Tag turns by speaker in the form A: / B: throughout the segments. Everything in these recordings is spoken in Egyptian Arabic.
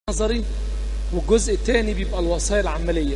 A: نظري والجزء الثاني بيبقى الوصايا العملية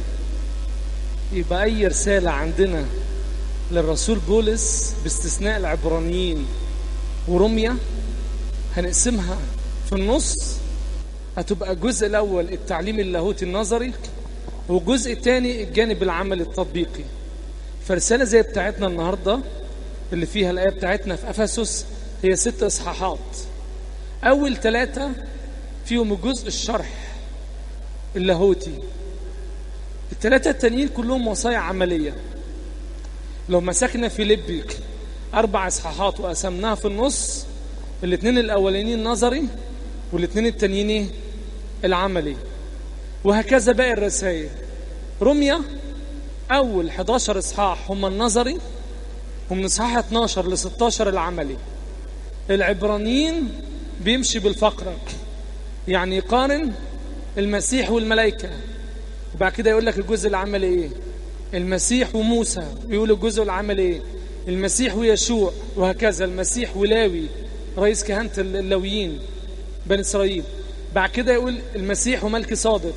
A: يبقى أي رسالة عندنا للرسول بولس باستثناء العبرانيين ورمية هنقسمها في النص هتبقى الجزء الأول التعليم اللاهوتي النظري والجزء الثاني الجانب العملي التطبيقي فرسالة زي بتاعتنا النهاردة اللي فيها الآية بتاعتنا في أفسس هي ست إصحاحات أول ثلاثة فيهم الجزء الشرح اللاهوتي الثلاثة التانيين كلهم وصايا عملية لو مسكنا في لبي أربع إصحاحات وقسمناها في النص الاثنين الأولانيين نظري والاثنين التانيين العملي وهكذا باقي الرسائل رمية أول 11 إصحاح هم النظري ومن إصحاح 12 ل 16 العملي العبرانيين بيمشي بالفقرة يعني يقارن المسيح والملائكة وبعد كده يقول لك الجزء العملي ايه المسيح وموسى يقول الجزء العملي ايه المسيح ويشوع وهكذا المسيح ولاوي رئيس كهنة اللاويين بني إسرائيل بعد كده يقول المسيح وملك صادق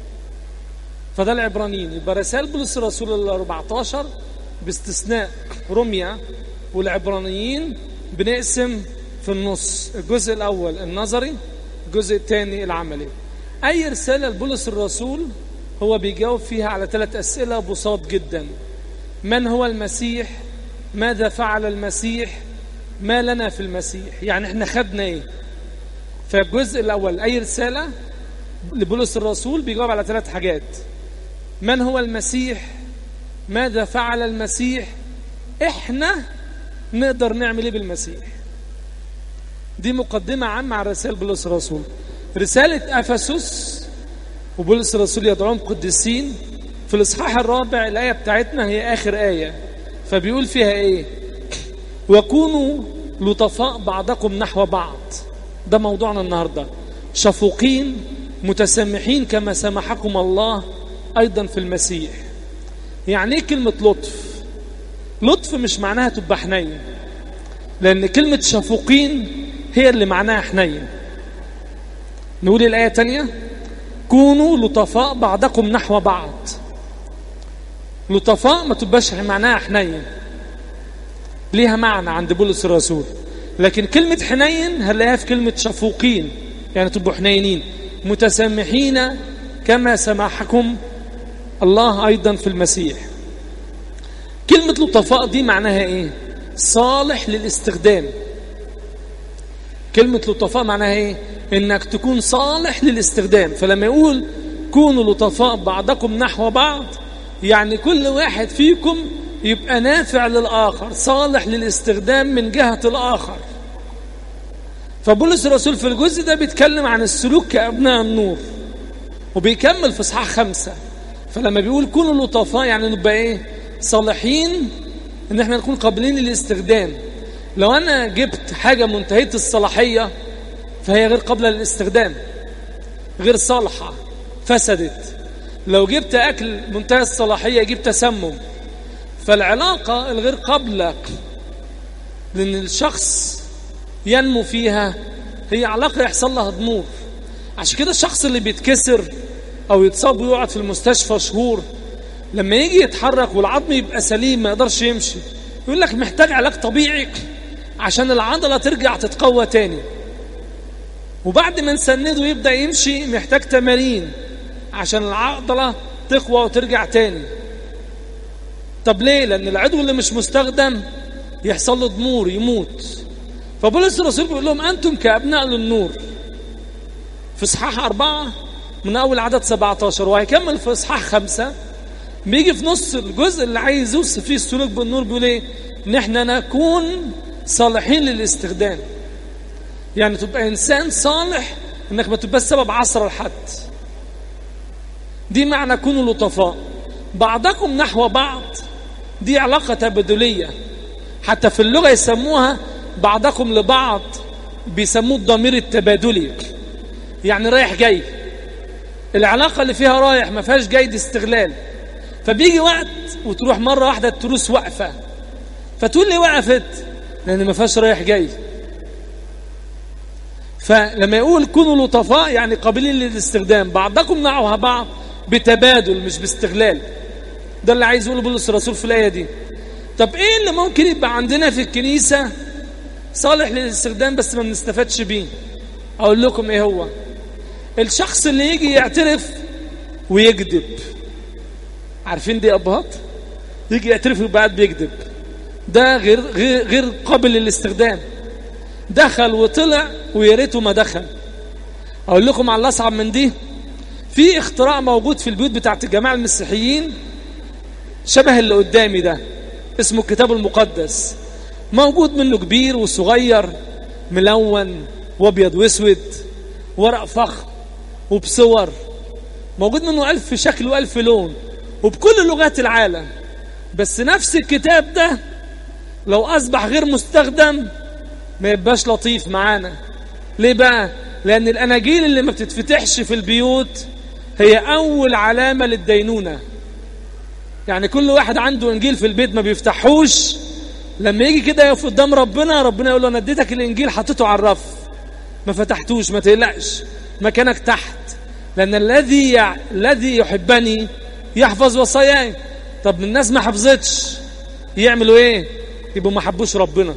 A: فده العبرانيين يبقى رسائل بولس الرسول ال 14 باستثناء رمية والعبرانيين بنقسم في النص الجزء الأول النظري الجزء الثاني العملي أي رسالة لبولس الرسول هو بيجاوب فيها على ثلاث أسئلة بساط جدا من هو المسيح ماذا فعل المسيح ما لنا في المسيح يعني احنا خدنا ايه فالجزء الأول أي رسالة لبولس الرسول بيجاوب على ثلاث حاجات من هو المسيح ماذا فعل المسيح احنا نقدر نعمل ايه بالمسيح دي مقدمة عامة عن رسائل بولس الرسول رسالة أفسس وبولس الرسول يدعوهم قديسين في الإصحاح الرابع الآية بتاعتنا هي آخر آية فبيقول فيها إيه وكونوا لطفاء بعضكم نحو بعض ده موضوعنا النهاردة شفوقين متسامحين كما سامحكم الله أيضا في المسيح يعني إيه كلمة لطف لطف مش معناها تبقى حنين لأن كلمة شفوقين هي اللي معناها حنين نقول الآية تانية كونوا لطفاء بعضكم نحو بعض لطفاء ما تبقاش معناها حنين ليها معنى عند بولس الرسول لكن كلمة حنين هنلاقيها في كلمة شفوقين يعني تبقوا حنينين متسامحين كما سمحكم الله أيضا في المسيح كلمة لطفاء دي معناها ايه صالح للاستخدام كلمة لطفاء معناها ايه انك تكون صالح للاستخدام فلما يقول كونوا لطفاء بعضكم نحو بعض يعني كل واحد فيكم يبقى نافع للآخر صالح للاستخدام من جهة الآخر فبولس الرسول في الجزء ده بيتكلم عن السلوك كأبناء النور وبيكمل في اصحاح خمسة فلما بيقول كونوا لطفاء يعني نبقى ايه صالحين ان احنا نكون قابلين للاستخدام لو انا جبت حاجة منتهية الصلاحية فهي غير قابلة للاستخدام غير صالحة فسدت لو جبت أكل منتهى الصلاحية يجيب تسمم فالعلاقة الغير قابلة لأن الشخص ينمو فيها هي علاقة يحصل لها ضمور عشان كده الشخص اللي بيتكسر أو يتصاب ويقعد في المستشفى شهور لما يجي يتحرك والعظم يبقى سليم ما يقدرش يمشي يقول لك محتاج علاج طبيعي عشان العضلة ترجع تتقوى تاني وبعد ما نسنده يبدأ يمشي محتاج تمارين عشان العضلة تقوى وترجع تاني طب ليه لأن العضو اللي مش مستخدم يحصل له ضمور يموت فبولس الرسول بيقول لهم أنتم كأبناء للنور في إصحاح أربعة من أول عدد 17 وهيكمل في إصحاح خمسة بيجي في نص الجزء اللي عايز يوصف فيه السلوك بالنور بيقول إيه إن إحنا نكون صالحين للاستخدام يعني تبقى إنسان صالح إنك ما تبقى سبب عصر لحد دي معنى كونوا لطفاء بعضكم نحو بعض دي علاقة تبادلية حتى في اللغة يسموها بعضكم لبعض بيسموه الضمير التبادلي يعني رايح جاي العلاقة اللي فيها رايح ما فيهاش جاي دي استغلال فبيجي وقت وتروح مرة واحدة التروس واقفة فتقول لي وقفت لأن ما فيهاش رايح جاي فلما يقول كونوا لطفاء يعني قابلين للاستخدام بعضكم معها بعض بتبادل مش باستغلال ده اللي عايز يقوله بولس الرسول في الآية دي طب ايه اللي ممكن يبقى عندنا في الكنيسة صالح للاستخدام بس ما بنستفادش بيه اقول لكم ايه هو الشخص اللي يجي يعترف ويكذب عارفين دي ابهات يجي يعترف وبعد بيكذب ده غير غير غير قابل للاستخدام دخل وطلع ويا ريته ما دخل اقول لكم على الاصعب من دي في اختراع موجود في البيوت بتاعت الجماعه المسيحيين شبه اللي قدامي ده اسمه الكتاب المقدس موجود منه كبير وصغير ملون وابيض واسود ورق فخم وبصور موجود منه ألف شكل وألف لون وبكل لغات العالم بس نفس الكتاب ده لو أصبح غير مستخدم ما يبقاش لطيف معانا ليه بقى لأن الأناجيل اللي ما بتتفتحش في البيوت هي أول علامة للدينونة يعني كل واحد عنده إنجيل في البيت ما بيفتحوش لما يجي كده يقف قدام ربنا ربنا يقول له أنا اديتك الإنجيل حطيته على الرف ما فتحتوش ما تقلقش مكانك تحت لأن الذي يع... الذي يحبني يحفظ وصاياي طب الناس ما حفظتش يعملوا ايه يبقوا ما حبوش ربنا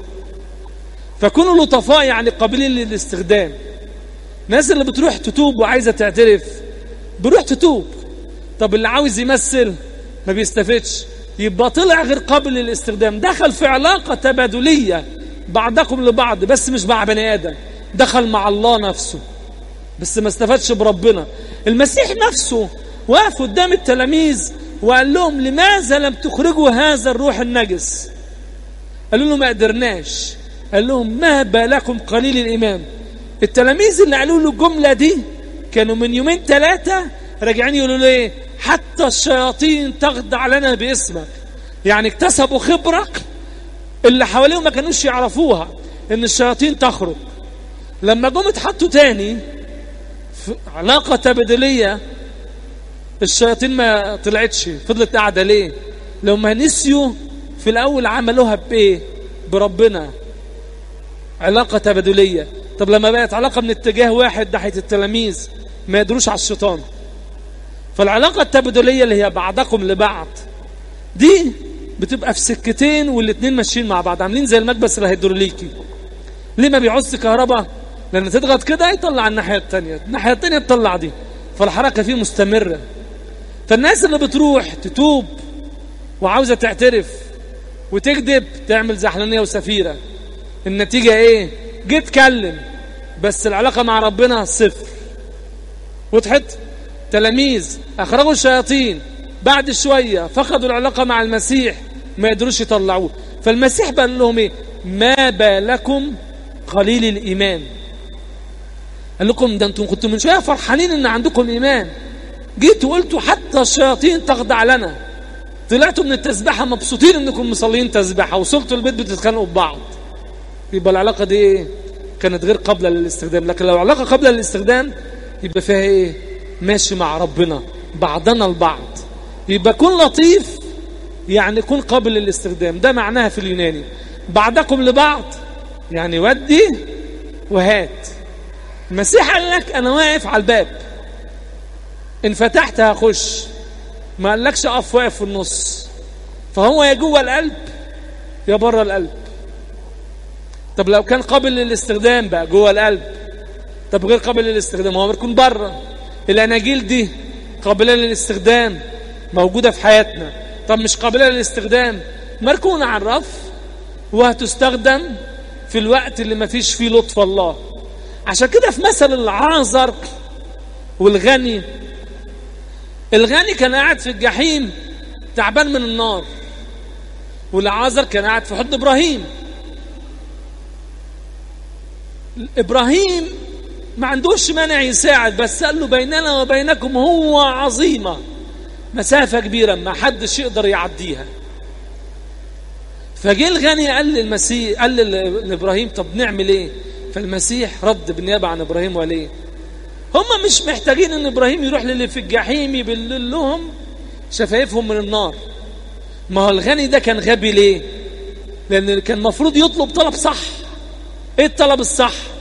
A: فكونوا لطفاء يعني قابلين للاستخدام الناس اللي بتروح تتوب وعايزه تعترف بروح تتوب طب اللي عاوز يمثل ما بيستفدش يبقى طلع غير قابل للاستخدام دخل في علاقه تبادليه بعضكم لبعض بس مش مع بني ادم دخل مع الله نفسه بس ما استفادش بربنا المسيح نفسه وقف قدام التلاميذ وقال لهم لماذا لم تخرجوا هذا الروح النجس قالوا له ما قدرناش قال لهم ما بالكم قليل الإيمان التلاميذ اللي قالوا له الجملة دي كانوا من يومين ثلاثة راجعين يقولوا له ايه حتى الشياطين تخضع لنا باسمك يعني اكتسبوا خبرة اللي حواليهم ما كانوش يعرفوها ان الشياطين تخرج لما جم اتحطوا تاني في علاقة تبادلية الشياطين ما طلعتش فضلت قاعدة ليه لما نسيوا في الأول عملوها بإيه بربنا علاقة تبادلية طب لما بقت علاقة من اتجاه واحد ناحية التلاميذ ما يدروش على الشيطان فالعلاقة التبادلية اللي هي بعضكم لبعض دي بتبقى في سكتين والاتنين ماشيين مع بعض عاملين زي المكبس الهيدروليكي ليه ما بيعوز كهرباء لان تضغط كده يطلع الناحيه الثانيه الناحيه الثانيه تطلع دي فالحركه فيه مستمره فالناس اللي بتروح تتوب وعاوزه تعترف وتكذب تعمل زحلانيه وسفيره النتيجه ايه جيت اتكلم بس العلاقه مع ربنا صفر وضحت تلاميذ اخرجوا الشياطين بعد شويه فقدوا العلاقه مع المسيح ما يقدروش يطلعوه فالمسيح بقى لهم ايه ما بالكم قليل الايمان قال لكم ده انتم كنتوا من شويه فرحانين ان عندكم ايمان جيتوا قلتوا حتى الشياطين تخضع لنا طلعتوا من التسبيحه مبسوطين انكم مصلين تسبيحه وصلتوا البيت بتتخانقوا ببعض يبقى العلاقه دي ايه كانت غير قابله للاستخدام لكن لو علاقه قابله للاستخدام يبقى فيها ايه ماشي مع ربنا بعضنا البعض يبقى كن لطيف يعني كن قابل للاستخدام ده معناها في اليوناني بعضكم لبعض يعني ودي وهات المسيح قال لك انا واقف على الباب ان فتحت هخش ما قالكش اقف واقف في النص فهو يا جوه القلب يا بره القلب طب لو كان قابل للاستخدام بقى جوه القلب طب غير قابل للاستخدام هو بيكون بره الاناجيل دي قابله للاستخدام موجوده في حياتنا طب مش قابله للاستخدام مركونه على الرف وهتستخدم في الوقت اللي ما فيش فيه لطف الله عشان كده في مثل العازر والغني الغني كان قاعد في الجحيم تعبان من النار والعازر كان قاعد في حضن ابراهيم ابراهيم ما عندوش مانع يساعد بس قال له بيننا وبينكم هو عظيمه مسافه كبيره ما حدش يقدر يعديها فجه الغني قال للمسيح قال لابراهيم طب نعمل ايه فالمسيح رد بالنيابه عن ابراهيم وليه هم مش محتاجين ان ابراهيم يروح للي في الجحيم يبلل لهم شفايفهم من النار ما هو الغني ده كان غبي ليه لان كان المفروض يطلب طلب صح ايه الطلب الصح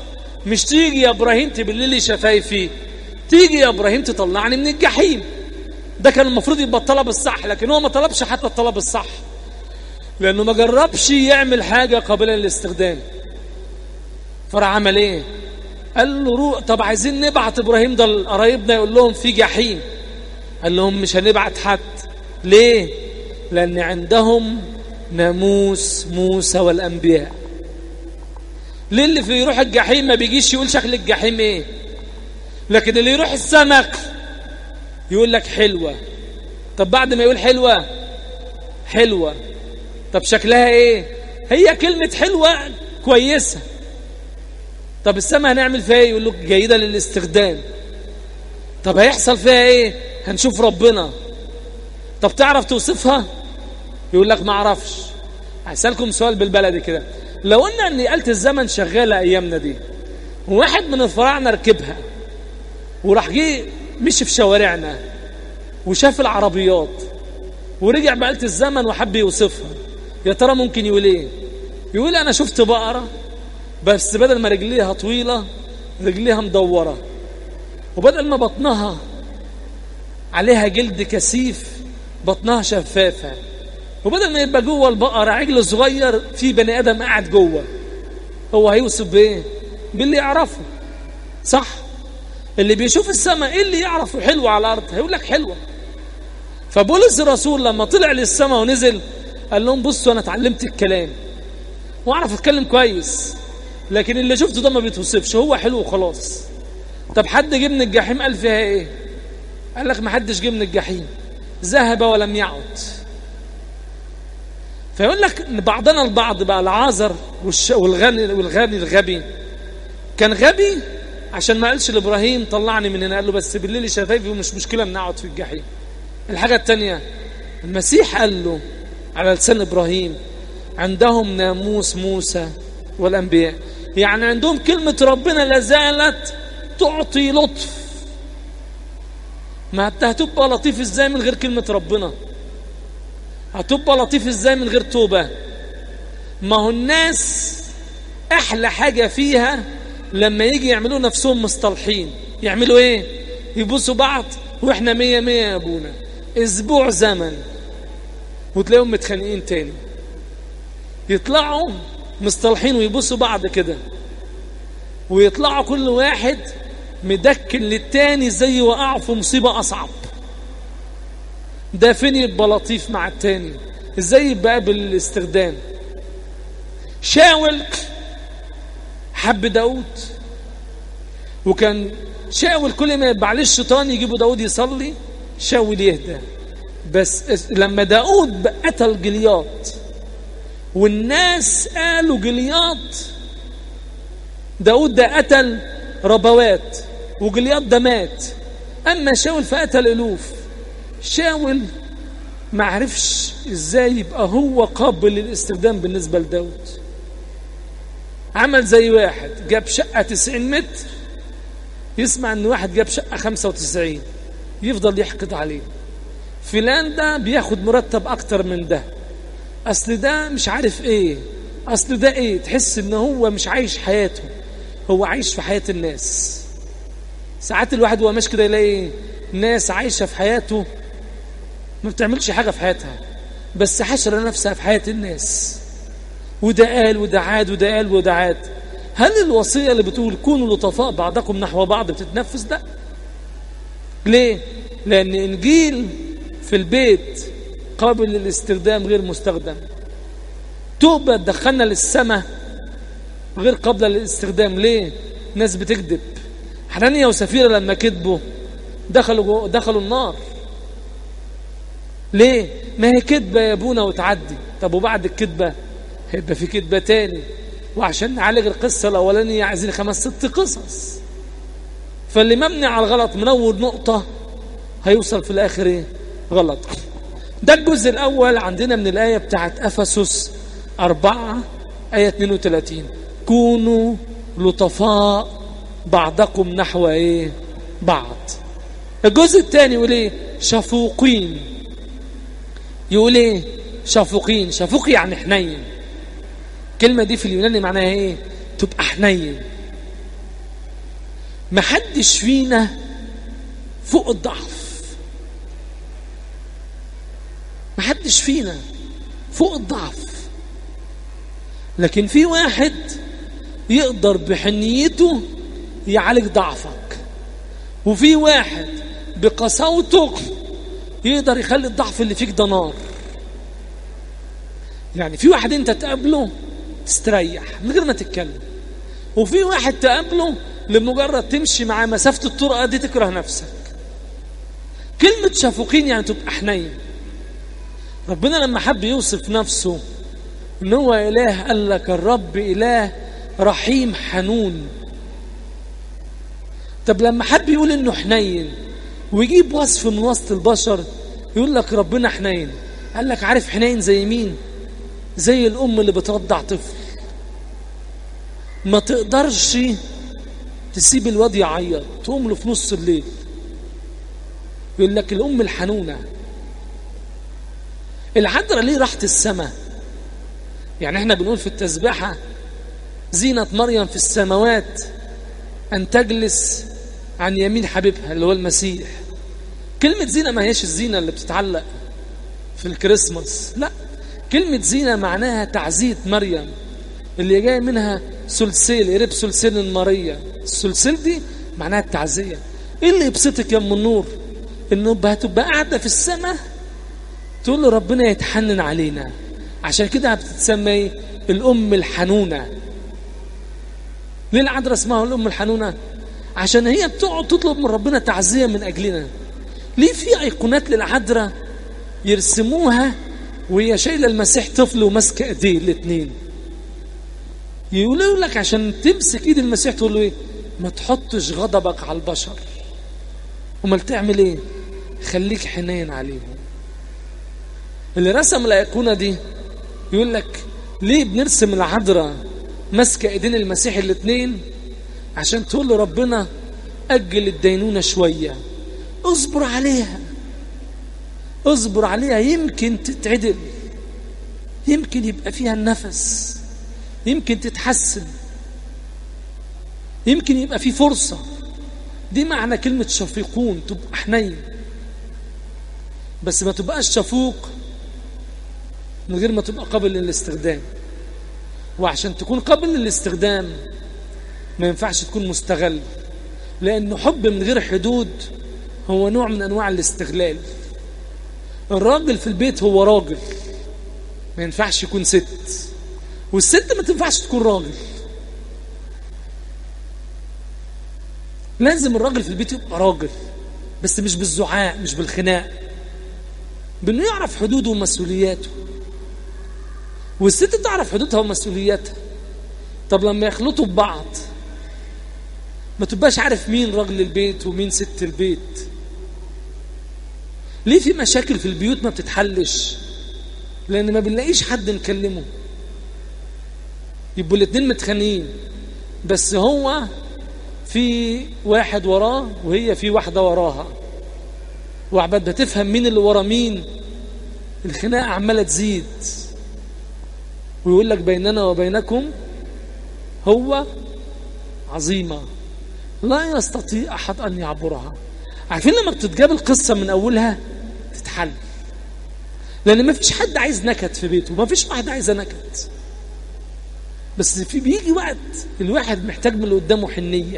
A: مش تيجي يا ابراهيم تبلي لي شفايفي تيجي يا ابراهيم تطلعني من الجحيم ده كان المفروض يبقى الطلب الصح لكن هو ما طلبش حتى الطلب الصح لانه ما جربش يعمل حاجه قابله للاستخدام فراح عمل ايه قال له روح طب عايزين نبعت ابراهيم ده لقرايبنا يقول لهم في جحيم قال لهم مش هنبعت حد ليه لان عندهم ناموس موسى والانبياء ليه اللي في يروح الجحيم ما بيجيش يقول شكل الجحيم ايه لكن اللي يروح السمك يقول لك حلوة طب بعد ما يقول حلوة حلوة طب شكلها ايه هي كلمة حلوة كويسة طب السماء هنعمل فيها ايه يقول لك جيدة للاستخدام طب هيحصل فيها ايه هنشوف ربنا طب تعرف توصفها يقول لك ما اعرفش هسألكم سؤال بالبلدي كده لو قلنا ان آلة الزمن شغالة ايامنا دي وواحد من الفراعنة ركبها وراح جه مشي في شوارعنا وشاف العربيات ورجع بآلة الزمن وحب يوصفها يا ترى ممكن يقول ايه يقول انا شفت بقرة بس بدل ما رجليها طويلة رجليها مدورة وبدل ما بطنها عليها جلد كثيف بطنها شفافة وبدل ما يبقى جوه البقرة عجل صغير في بني آدم قاعد جوه هو هيوصف بايه باللي يعرفه صح اللي بيشوف السماء ايه اللي يعرفه حلوة على الارض هيقول لك حلوة فبولس الرسول لما طلع للسماء ونزل قال لهم بصوا انا اتعلمت الكلام واعرف اتكلم كويس لكن اللي شفته ده ما بيتوصفش هو حلو وخلاص طب حد جه من الجحيم قال فيها ايه قال لك ما حدش جه من الجحيم ذهب ولم يعد فيقول لك ان بعضنا البعض بقى العازر والش... والغني والغني الغبي كان غبي عشان ما قالش لابراهيم طلعني من هنا قال له بس بالليل شفايفي ومش مشكله ان اقعد في الجحيم الحاجه الثانيه المسيح قال له على لسان ابراهيم عندهم ناموس موسى والانبياء يعني عندهم كلمه ربنا لازالت تعطي لطف ما انت هتبقى لطيف ازاي من غير كلمه ربنا هتبقى لطيف ازاي من غير توبه ما هو الناس احلى حاجه فيها لما يجي يعملوا نفسهم مصطلحين يعملوا ايه يبوسوا بعض واحنا مية مية يا ابونا اسبوع زمن وتلاقيهم متخانقين تاني يطلعوا مصطلحين ويبوسوا بعض كده ويطلعوا كل واحد مدكن للتاني زي وقعوا في مصيبة أصعب ده فين يبقى لطيف مع التاني ازاي يبقى بالاستخدام شاول حب داود وكان شاول كل ما يبقى عليه الشيطان يجيبوا داود يصلي شاول يهدى بس لما داود قتل جلياط والناس قالوا جلياط داود ده قتل ربوات وجلياط ده مات اما شاول فقتل الوف شاول ما عرفش ازاي يبقى هو قابل للاستخدام بالنسبه لداود عمل زي واحد جاب شقه 90 متر يسمع ان واحد جاب شقه 95 يفضل يحقد عليه فلان ده بياخد مرتب اكتر من ده اصل ده مش عارف ايه اصل ده ايه تحس ان هو مش عايش حياته هو عايش في حياه الناس ساعات الواحد وهو ماشي كده يلاقي ناس عايشه في حياته ما بتعملش حاجه في حياتها بس حشره نفسها في حياه الناس وده قال وده عاد وده قال وده عاد هل الوصيه اللي بتقول كونوا لطفاء بعضكم نحو بعض بتتنفذ ده ليه لان انجيل في البيت قابل للاستخدام غير مستخدم توبة تدخلنا للسماء غير قابلة للاستخدام ليه ناس بتكذب حنانيا وسفيرة لما كذبوا دخلوا دخلوا النار ليه ما هي كذبة يا ابونا وتعدي طب وبعد الكذبة هيبقى في كذبة تاني وعشان نعالج القصة الأولانية عايزين خمس ست قصص فاللي مبني على الغلط من أول نقطة هيوصل في الآخر إيه؟ غلط ده الجزء الأول عندنا من الآية بتاعت أفسس أربعة آية 32 كونوا لطفاء بعضكم نحو إيه؟ بعض الجزء الثاني يقول إيه؟ شفوقين يقول إيه؟ شفوقين شفوق يعني حنين الكلمة دي في اليوناني معناها إيه؟ تبقى حنين محدش فينا فوق الضعف محدش فينا فوق الضعف لكن في واحد يقدر بحنيته يعالج ضعفك وفي واحد بقساوته يقدر يخلي الضعف اللي فيك ده نار يعني في واحد انت تقابله تستريح من غير ما تتكلم وفي واحد تقابله لمجرد تمشي معاه مسافة الطرقة دي تكره نفسك كلمة شفوقين يعني تبقى حنين ربنا لما حب يوصف نفسه ان هو اله قال لك الرب اله رحيم حنون طب لما حب يقول انه حنين ويجيب وصف من وسط البشر يقول لك ربنا حنين قال لك عارف حنين زي مين زي الام اللي بترضع طفل ما تقدرش تسيب الواد يعيط تقوم له في نص الليل يقول لك الام الحنونه العذراء ليه راحت السماء يعني احنا بنقول في التسبيحه زينة مريم في السماوات أن تجلس عن يمين حبيبها اللي هو المسيح كلمة زينة ما هيش الزينة اللي بتتعلق في الكريسماس لا كلمة زينة معناها تعزية مريم اللي جاي منها سلسل قريب سلسل ماريا السلسل دي معناها التعزية ايه اللي يبسطك يا ام النور انه هتبقى قاعدة في السماء تقول له ربنا يتحنن علينا عشان كده بتتسمى ايه الام الحنونه ليه العذراء اسمها الام الحنونه عشان هي بتقعد تطلب من ربنا تعزيه من اجلنا ليه في ايقونات للعذراء يرسموها وهي شايله المسيح طفل وماسكه ايديه الاثنين يقولوا لك عشان تمسك ايد المسيح تقول له ايه ما تحطش غضبك على البشر امال تعمل ايه خليك حنين عليهم اللي رسم الايقونه دي يقول لك ليه بنرسم العذراء ماسكه ايدين المسيح الاثنين عشان تقول له ربنا اجل الدينونه شويه اصبر عليها اصبر عليها يمكن تتعدل يمكن يبقى فيها النفس يمكن تتحسن يمكن يبقى في فرصة دي معنى كلمة شفيقون تبقى حنين بس ما تبقاش شفوق من غير ما تبقى قابل للاستخدام وعشان تكون قابل للاستخدام ما ينفعش تكون مستغل لأنه حب من غير حدود هو نوع من أنواع الاستغلال الراجل في البيت هو راجل ما ينفعش يكون ست والست ما تنفعش تكون راجل لازم الراجل في البيت يبقى راجل بس مش بالزعاق مش بالخناق بانه يعرف حدوده ومسؤولياته والست تعرف حدودها ومسؤولياتها طب لما يخلطوا ببعض ما تبقاش عارف مين راجل البيت ومين ست البيت ليه في مشاكل في البيوت ما بتتحلش لان ما بنلاقيش حد نكلمه يبقوا الاتنين متخانقين بس هو في واحد وراه وهي في واحده وراها وعباد بتفهم مين اللي ورا مين الخناقه عماله تزيد ويقول لك بيننا وبينكم هو عظيمه لا يستطيع احد ان يعبرها عارفين لما بتتجاب القصه من اولها تتحل لان ما فيش حد عايز نكد في بيته ما فيش واحد عايزه نكد بس في بيجي وقت الواحد محتاج من اللي قدامه حنيه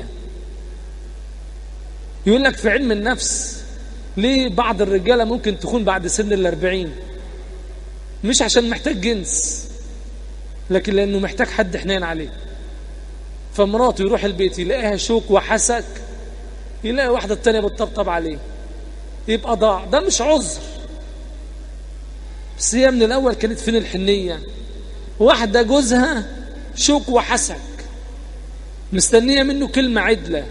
A: يقول لك في علم النفس ليه بعض الرجاله ممكن تكون بعد سن الأربعين مش عشان محتاج جنس لكن لانه محتاج حد حنين عليه فمراته يروح البيت يلاقيها شوك وحسك يلاقي واحده التانية بتطبطب عليه يبقى ضاع ده مش عذر بس هي من الاول كانت فين الحنيه واحده جوزها شوك وحسك مستنيه منه كلمه عدله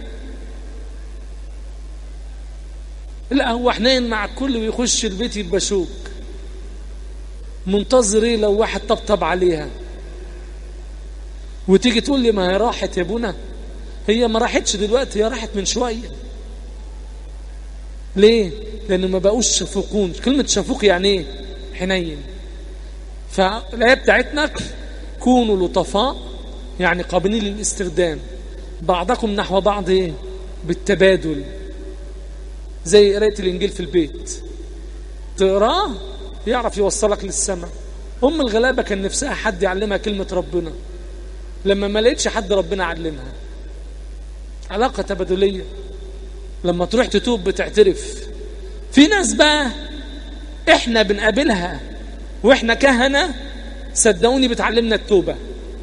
A: لا هو حنين مع الكل ويخش البيت يبقى شوك منتظر ايه لو واحد طبطب عليها وتيجي تقول لي ما هي راحت يا ابونا هي ما راحتش دلوقتي هي راحت من شويه ليه لانه ما بقوش شفوقون كلمه شفوق يعني ايه حنين فالايه بتاعتنا كونوا لطفاء يعني قابلين للاستخدام بعضكم نحو بعض ايه بالتبادل زي قرايه الانجيل في البيت تقراه يعرف يوصلك للسماء ام الغلابه كان نفسها حد يعلمها كلمه ربنا لما ما لقيتش حد ربنا علمها علاقه تبادليه لما تروح تتوب بتعترف في ناس بقى احنا بنقابلها واحنا كهنه صدقوني بتعلمنا التوبه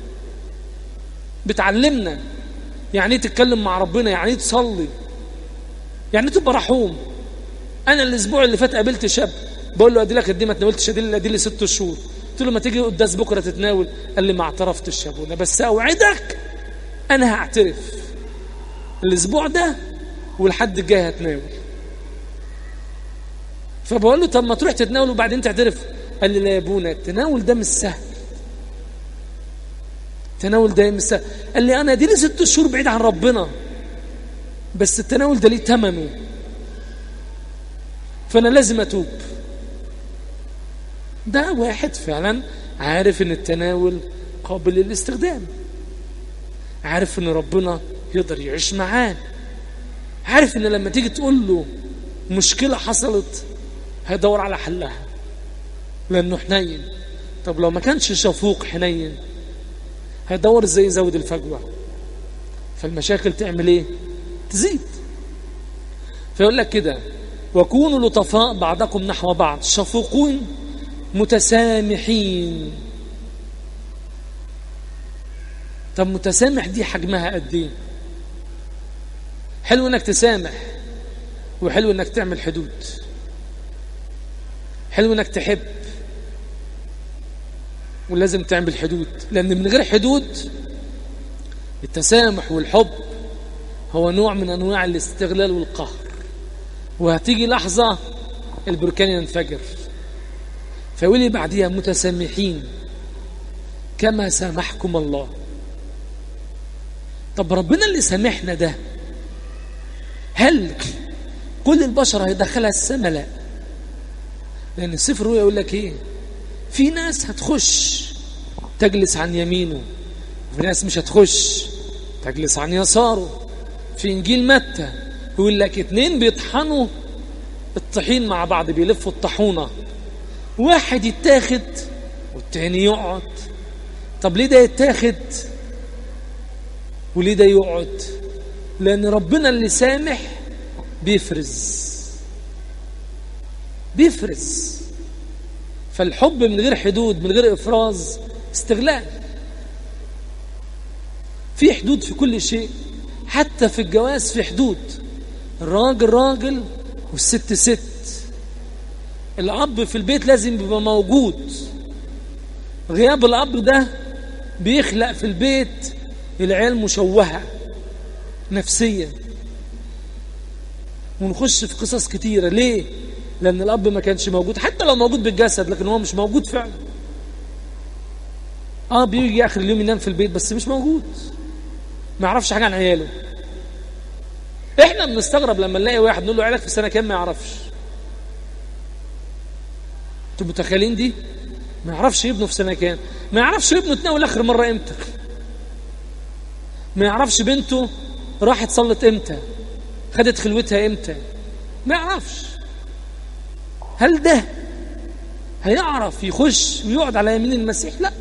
A: بتعلمنا يعني ايه تتكلم مع ربنا يعني ايه تصلي يعني إيه تبقى رحوم انا الاسبوع اللي فات قابلت شاب بقول له ادي لك دي ما تناولتش ادي ادي لي ست شهور قلت له ما تيجي قداس بكره تتناول قال لي ما اعترفتش يا ابونا بس اوعدك انا هعترف الاسبوع ده والحد الجاي هتناول فبقول له طب ما تروح تتناول وبعدين تعترف قال لي لا يا ابونا التناول ده مش سهل التناول ده مش سهل قال لي انا دي لي ست شهور بعيد عن ربنا بس التناول ده ليه ثمنه فانا لازم اتوب ده واحد فعلا عارف ان التناول قابل للاستخدام عارف ان ربنا يقدر يعيش معاه عارف ان لما تيجي تقول له مشكله حصلت هيدور على حلها لانه حنين طب لو ما كانش شفوق حنين هيدور ازاي يزود الفجوه فالمشاكل تعمل ايه تزيد فيقول لك كده وكونوا لطفاء بعضكم نحو بعض شفوقون متسامحين طب متسامح دي حجمها قد ايه حلو انك تسامح وحلو انك تعمل حدود حلو انك تحب ولازم تعمل حدود لان من غير حدود التسامح والحب هو نوع من انواع الاستغلال والقهر وهتيجي لحظه البركان ينفجر فيقول لي بعديها متسامحين كما سامحكم الله طب ربنا اللي سامحنا ده هل كل البشر هيدخلها السماء لا لان السفر هو يقول لك ايه في ناس هتخش تجلس عن يمينه وفي ناس مش هتخش تجلس عن يساره في انجيل متى يقول لك اتنين بيطحنوا الطحين مع بعض بيلفوا الطاحونه واحد يتاخد والتاني يقعد طب ليه ده يتاخد وليه ده يقعد لان ربنا اللي سامح بيفرز بيفرز فالحب من غير حدود من غير افراز استغلال في حدود في كل شيء حتى في الجواز في حدود الراجل راجل والست ست الاب في البيت لازم يبقى موجود غياب الاب ده بيخلق في البيت العيال مشوهه نفسيا ونخش في قصص كتيره ليه لان الاب ما كانش موجود حتى لو موجود بالجسد لكن هو مش موجود فعلا اه بيجي اخر اليوم ينام في البيت بس مش موجود ما يعرفش حاجه عن عياله احنا بنستغرب لما نلاقي واحد نقول له عيالك في سنه كام ما يعرفش انتوا متخيلين دي ما يعرفش ابنه في سنه كام ما يعرفش ابنه تناول اخر مره امتى ما يعرفش بنته راحت صلت امتى خدت خلوتها امتى ما يعرفش هل ده هيعرف يخش ويقعد على يمين المسيح لا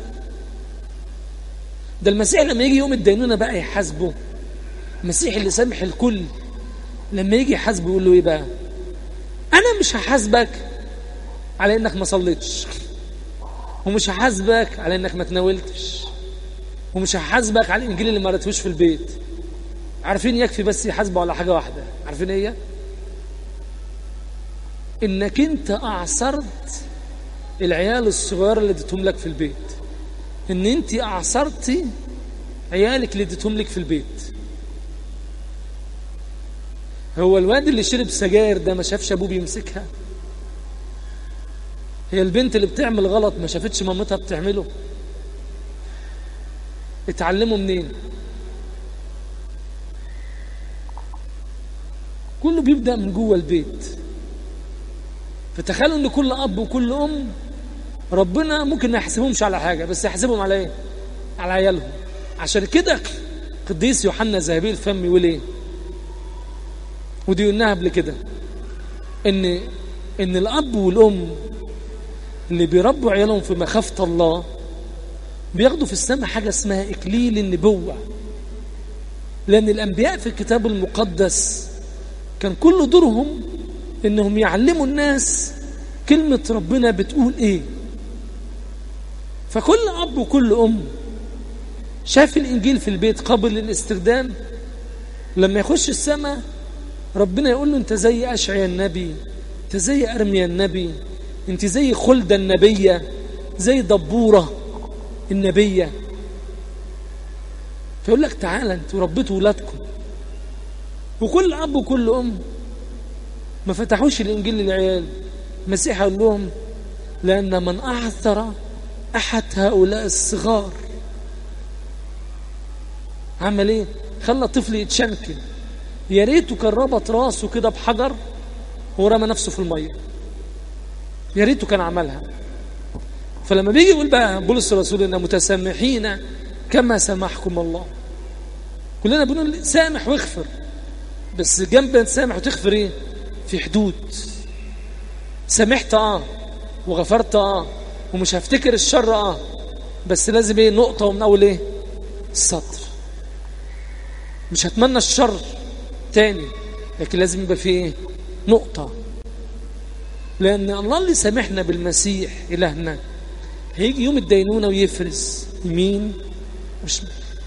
A: ده المسيح لما يجي يوم الدينونة بقى يحاسبه المسيح اللي سامح الكل لما يجي يحاسبه يقول له ايه بقى انا مش هحاسبك على انك ما صليتش ومش هحاسبك على انك ما تناولتش ومش هحاسبك على الانجيل اللي ما قريتهوش في البيت عارفين يكفي بس يحاسبه على حاجه واحده عارفين ايه هي؟ انك انت اعصرت العيال الصغيره اللي اديتهم لك في البيت ان انت اعصرتي عيالك اللي اديتهم لك في البيت هو الواد اللي شرب سجاير ده ما شافش ابوه بيمسكها هي البنت اللي بتعمل غلط ما شافتش مامتها بتعمله اتعلموا منين كله بيبدأ من جوه البيت فتخيلوا ان كل اب وكل ام ربنا ممكن ما يحسبهمش على حاجه بس يحسبهم على ايه على عيالهم عشان كده قديس يوحنا ذهبي الفم يقول ايه ودي قلناها قبل كده ان ان الاب والام اللي بيربوا عيالهم في مخافه الله بياخدوا في السماء حاجه اسمها اكليل النبوه لان الانبياء في الكتاب المقدس كان كل دورهم انهم يعلموا الناس كلمه ربنا بتقول ايه فكل اب وكل ام شاف الانجيل في البيت قبل الاستخدام لما يخش السماء ربنا يقول له انت زي اشعيا النبي انت زي ارميا النبي انت زي خلدة النبية زي دبورة النبية فيقول لك تعالى انتوا ربيتوا ولادكم وكل اب وكل ام ما فتحوش الانجيل للعيال المسيح قال لهم لان من اعثر احد هؤلاء الصغار عمل ايه خلى طفل يتشنكل يا ريته كان ربط راسه كده بحجر ورمى نفسه في الميه يا ريته كان عملها فلما بيجي يقول بقى بولس الرسول ان متسامحين كما سامحكم الله كلنا بنقول سامح واغفر بس جنب تسامح وتغفر ايه في حدود سامحت اه وغفرت اه ومش هفتكر الشر اه بس لازم ايه نقطه ومن اول ايه السطر مش هتمنى الشر تاني لكن لازم يبقى فيه ايه نقطه لأن الله اللي سامحنا بالمسيح إلهنا هيجي يوم الدينونة ويفرز يمين وشمال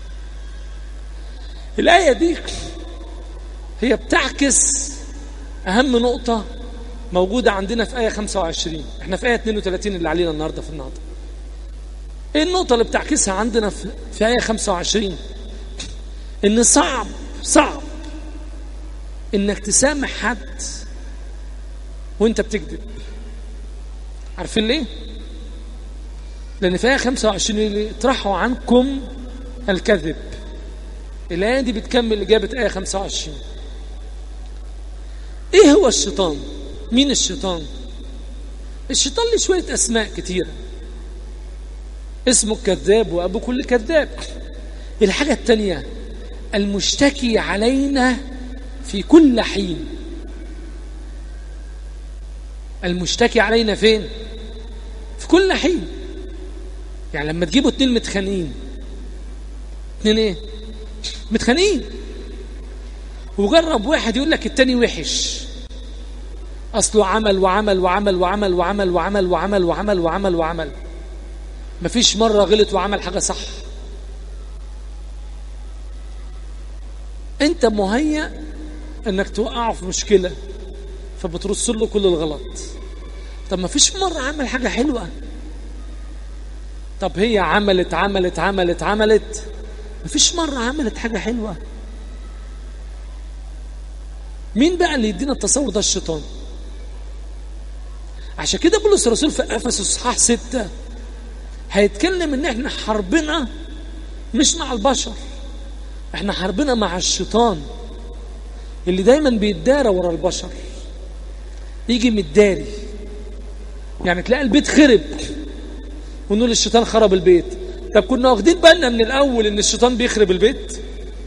A: الآية دي هي بتعكس أهم نقطة موجودة عندنا في آية 25 احنا في آية 32 اللي علينا النهاردة في النهاردة ايه النقطة اللي بتعكسها عندنا في, في آية 25 ان صعب صعب انك تسامح حد وانت بتكذب عارفين ليه لان في ايه 25 اللي اطرحوا عنكم الكذب الايه دي بتكمل اجابه ايه 25 ايه هو الشيطان مين الشيطان الشيطان له شويه اسماء كتيره اسمه الكذاب وابو كل كذاب الحاجه الثانيه المشتكي علينا في كل حين المشتكي علينا فين في كل حين يعني لما تجيبوا اتنين متخانقين اتنين ايه متخانقين وجرب واحد يقول لك التاني وحش اصله عمل وعمل وعمل وعمل وعمل وعمل وعمل وعمل وعمل وعمل مفيش مرة غلط وعمل حاجة صح انت مهيأ انك توقعه في مشكلة فبترص له كل الغلط طب ما فيش مرة عمل حاجة حلوة طب هي عملت عملت عملت عملت ما فيش مرة عملت حاجة حلوة مين بقى اللي يدينا التصور ده الشيطان عشان كده بولس الرسول في افسس اصحاح ستة هيتكلم ان احنا حربنا مش مع البشر احنا حربنا مع الشيطان اللي دايما بيتدارى ورا البشر يجي متداري يعني تلاقي البيت خرب ونقول الشيطان خرب البيت طب كنا واخدين بالنا من الاول ان الشيطان بيخرب البيت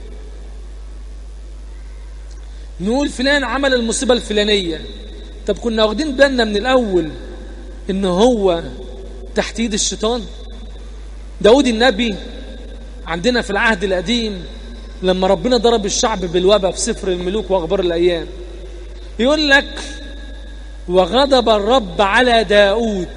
A: نقول فلان عمل المصيبه الفلانيه طب كنا واخدين بالنا من الاول ان هو تحت ايد الشيطان داود النبي عندنا في العهد القديم لما ربنا ضرب الشعب بالوباء في سفر الملوك واخبار الايام يقول لك وغضب الرب على داود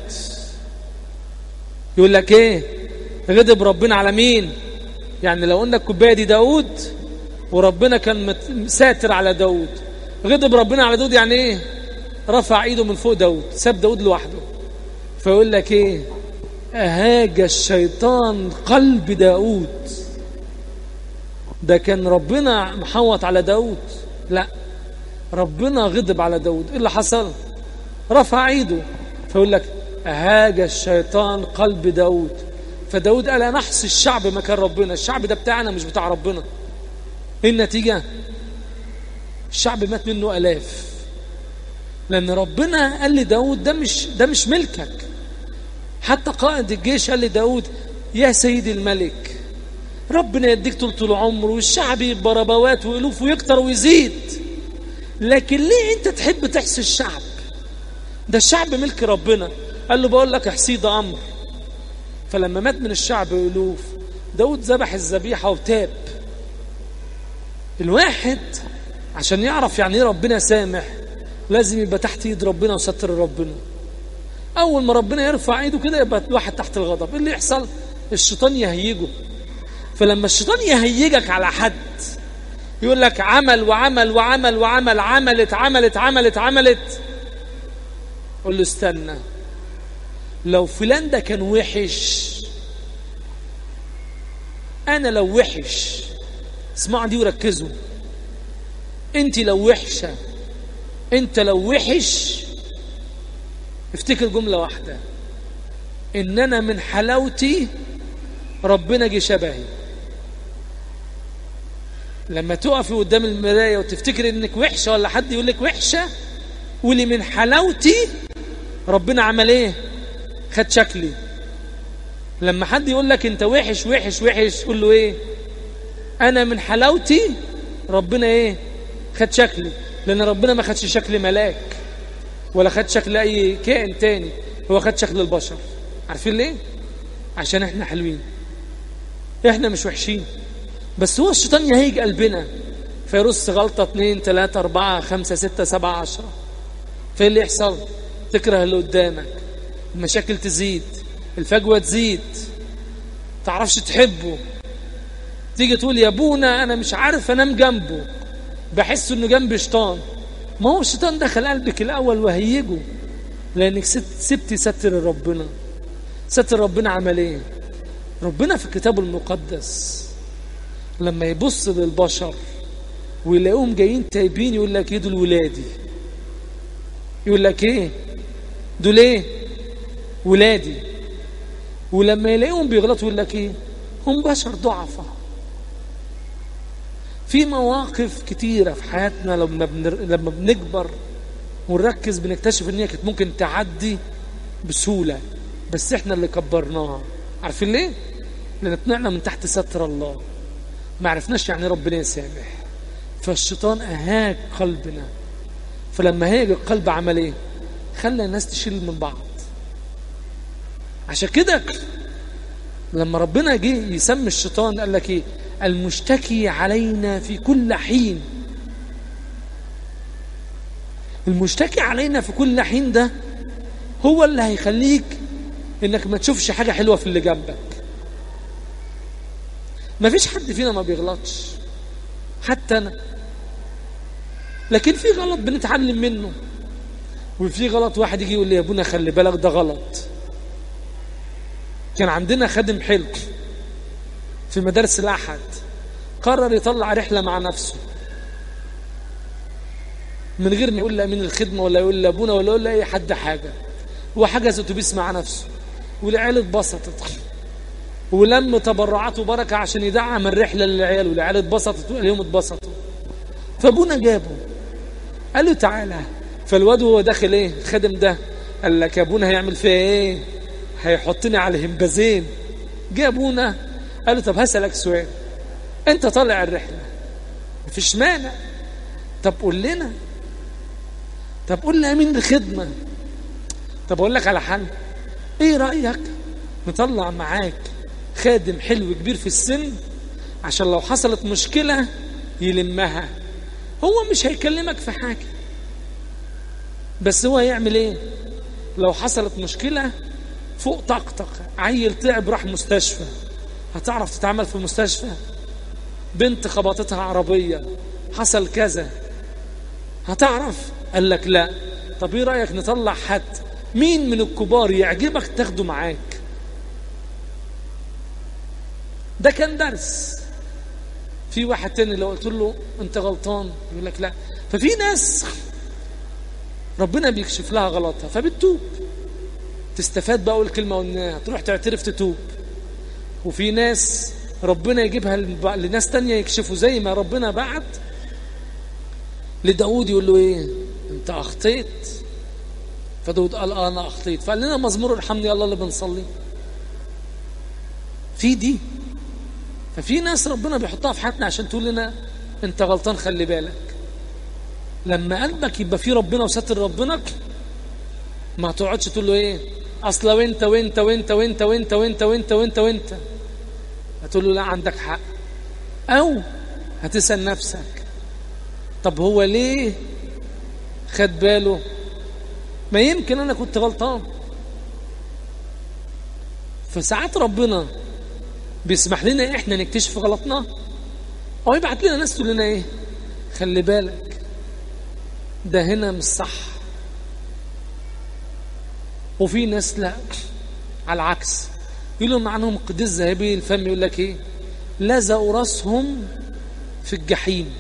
A: يقول لك ايه غضب ربنا على مين يعني لو قلنا الكوبايه دي داود وربنا كان ساتر على داود غضب ربنا على داود يعني ايه رفع ايده من فوق داود ساب داود لوحده فيقول لك ايه اهاج الشيطان قلب داود ده كان ربنا محوط على داود لا ربنا غضب على داود ايه اللي حصل رفع ايده فيقول لك اهاج الشيطان قلب داود فداود قال انا احصي الشعب مكان ربنا الشعب ده بتاعنا مش بتاع ربنا ايه النتيجة الشعب مات منه الاف لان ربنا قال لداود ده مش ده مش ملكك حتى قائد الجيش قال لداود يا سيدي الملك ربنا يديك طول العمر والشعب يبقى ربوات والوف ويكتر ويزيد لكن ليه انت تحب تحصي الشعب ده الشعب ملك ربنا قال له بقول لك احصيه ده امر فلما مات من الشعب الوف داود ذبح الذبيحه وتاب الواحد عشان يعرف يعني ايه ربنا سامح لازم يبقى تحت ايد ربنا وستر ربنا اول ما ربنا يرفع ايده كده يبقى الواحد تحت الغضب ايه اللي يحصل الشيطان يهيجه فلما الشيطان يهيجك على حد يقول لك عمل وعمل وعمل وعمل عملت عملت عملت عملت قول له استنى لو فلان ده كان وحش انا لو وحش اسمعوا دي وركزوا انت لو وحشه انت لو وحش افتكر جمله واحده ان انا من حلاوتي ربنا جه شبهي لما تقفي قدام المرايه وتفتكري انك وحشه ولا حد يقول لك وحشه قولي من حلاوتي ربنا عمل ايه خد شكلي لما حد يقول لك انت وحش وحش وحش قول له ايه انا من حلاوتي ربنا ايه خد شكلي لان ربنا ما خدش شكل ملاك ولا خد شكل اي كائن تاني هو خد شكل البشر عارفين ليه عشان احنا حلوين احنا مش وحشين بس هو الشيطان يهيج قلبنا فيرص غلطة اتنين تلاتة أربعة خمسة ستة سبعة عشرة فايه اللي يحصل تكره اللي قدامك المشاكل تزيد الفجوة تزيد تعرفش تحبه تيجي تقول يا ابونا انا مش عارف انام جنبه بحس انه جنبي شيطان ما هو الشيطان دخل قلبك الاول وهيجه لانك سبتي ستر ربنا ستر ربنا عمل ايه ربنا في كتابه المقدس لما يبص للبشر ويلاقيهم جايين تايبين يقول لك ايه دول ولادي يقول لك ايه دول ايه ولادي ولما يلاقيهم بيغلطوا يقول لك ايه هم بشر ضعفاء في مواقف كتيرة في حياتنا لما بنر... لما بنكبر ونركز بنكتشف ان هي كانت ممكن تعدي بسهولة بس احنا اللي كبرناها عارفين ليه؟ لان طلعنا من تحت ستر الله ما عرفناش يعني ربنا يسامح فالشيطان اهاج قلبنا فلما هاج القلب عمل ايه؟ خلى الناس تشيل من بعض عشان كده لما ربنا جه يسمي الشيطان قال لك ايه المشتكي علينا في كل حين المشتكي علينا في كل حين ده هو اللي هيخليك انك ما تشوفش حاجة حلوة في اللي جنبك ما فيش حد فينا ما بيغلطش حتى انا لكن في غلط بنتعلم منه وفي غلط واحد يجي يقول لي يا ابونا خلي بالك ده غلط كان عندنا خادم حلو في مدارس الأحد قرر يطلع رحلة مع نفسه من غير ما يقول لأمين الخدمة ولا يقول لأبونا ولا يقول لأي حد حاجة هو حجز أتوبيس مع نفسه والعيال اتبسطت ولم تبرعاته بركة عشان يدعم الرحلة للعيال والعيال اتبسطت واليوم اتبسطوا فأبونا جابه قال له تعالى فالواد وهو داخل ايه الخادم ده قال لك يا ابونا هيعمل فيها ايه هيحطني على الهمبازين جه ابونا قال له طب هسألك سؤال انت طالع الرحلة مفيش مانع طب قول لنا طب قول لنا مين الخدمة طب اقول لك على حل ايه رأيك نطلع معاك خادم حلو كبير في السن عشان لو حصلت مشكلة يلمها هو مش هيكلمك في حاجة بس هو يعمل ايه لو حصلت مشكلة فوق طاقتك عيل تعب راح مستشفى هتعرف تتعامل في المستشفى بنت خبطتها عربية حصل كذا هتعرف قال لك لا طب ايه رأيك نطلع حد مين من الكبار يعجبك تاخده معاك ده كان درس في واحد تاني لو قلت له انت غلطان يقول لك لا ففي ناس ربنا بيكشف لها غلطها فبتتوب تستفاد بقى الكلمة قلناها تروح تعترف تتوب وفي ناس ربنا يجيبها لناس تانية يكشفوا زي ما ربنا بعت لداود يقول له ايه انت اخطيت فداود قال اه انا اخطيت فقال لنا مزمور ارحمني الله اللي بنصلي في دي ففي ناس ربنا بيحطها في حياتنا عشان تقول لنا انت غلطان خلي بالك لما قلبك يبقى فيه ربنا وستر ربنا ما تقعدش تقول له ايه اصل وانت وانت وانت وانت وانت وانت وانت وانت وانت هتقول له لا عندك حق او هتسال نفسك طب هو ليه خد باله ما يمكن انا كنت غلطان فساعات ربنا بيسمح لنا احنا نكتشف غلطنا او يبعت لنا ناس تقول لنا ايه خلي بالك ده هنا مش صح وفي ناس لا على العكس يقولوا معناهم قديس ذهبي الفم يقول لك ايه لزقوا راسهم في الجحيم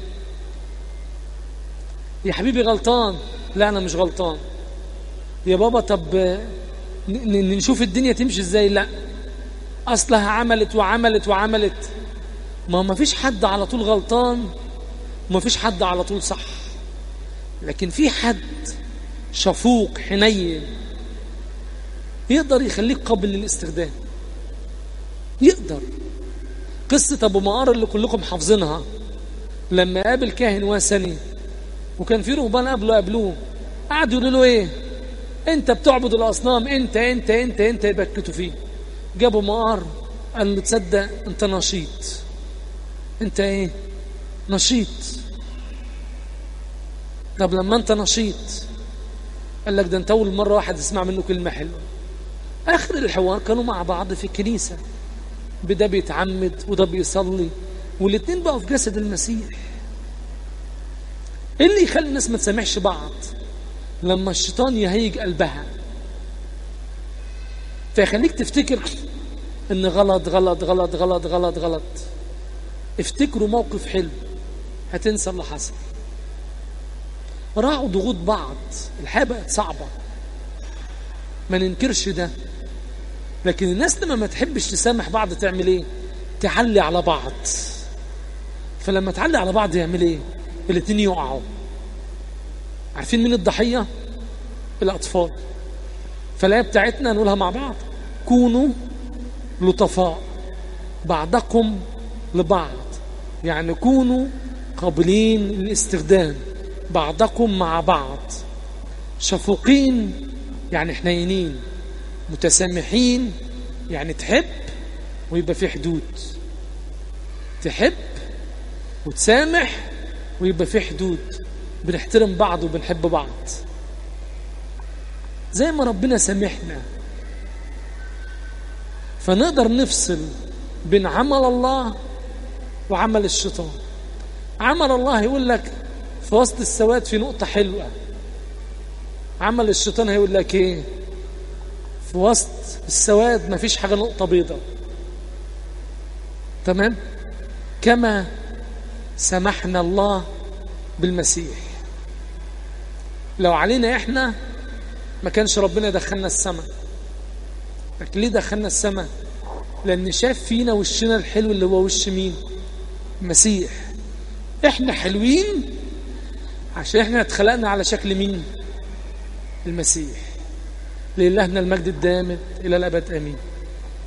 A: يا حبيبي غلطان لا انا مش غلطان يا بابا طب نشوف الدنيا تمشي ازاي لا اصلها عملت وعملت وعملت ما ما فيش حد على طول غلطان وما فيش حد على طول صح لكن في حد شفوق حنين يقدر يخليك قابل للاستخدام يقدر قصة أبو مقار اللي كلكم حافظينها لما قابل كاهن وثني وكان في رهبان قبله قابلوه قعدوا يقولوا له ايه انت بتعبد الاصنام انت انت انت انت يبكتوا فيه جابوا مقار قال له تصدق انت نشيط انت ايه نشيط طب لما انت نشيط قال لك ده انت اول مره واحد يسمع منه كلمه حلوه اخر الحوار كانوا مع بعض في الكنيسه ده بيتعمد وده بيصلي والاثنين بقوا في جسد المسيح ايه اللي يخلي الناس ما تسامحش بعض لما الشيطان يهيج قلبها فيخليك تفتكر ان غلط غلط غلط غلط غلط غلط افتكروا موقف حلو هتنسى اللي حصل راعوا ضغوط بعض الحياه بقت صعبه ما ننكرش ده لكن الناس لما ما تحبش تسامح بعض تعمل ايه تعلي على بعض فلما تعلي على بعض يعمل ايه الاتنين يقعوا عارفين مين الضحية الأطفال فالآية بتاعتنا نقولها مع بعض كونوا لطفاء بعضكم لبعض يعني كونوا قابلين للاستخدام بعضكم مع بعض شفوقين يعني حنينين متسامحين يعني تحب ويبقى في حدود تحب وتسامح ويبقى في حدود بنحترم بعض وبنحب بعض زي ما ربنا سامحنا فنقدر نفصل بين عمل الله وعمل الشيطان عمل الله يقول لك في وسط السواد في نقطة حلوة عمل الشيطان هيقول لك ايه في وسط السواد ما فيش حاجة نقطة بيضة تمام كما سمحنا الله بالمسيح لو علينا احنا ما كانش ربنا دخلنا السماء لكن ليه دخلنا السماء لان شاف فينا وشنا الحلو اللي هو وش مين المسيح احنا حلوين عشان احنا اتخلقنا على شكل مين المسيح لإلهنا المجد الدائم إلى الأبد آمين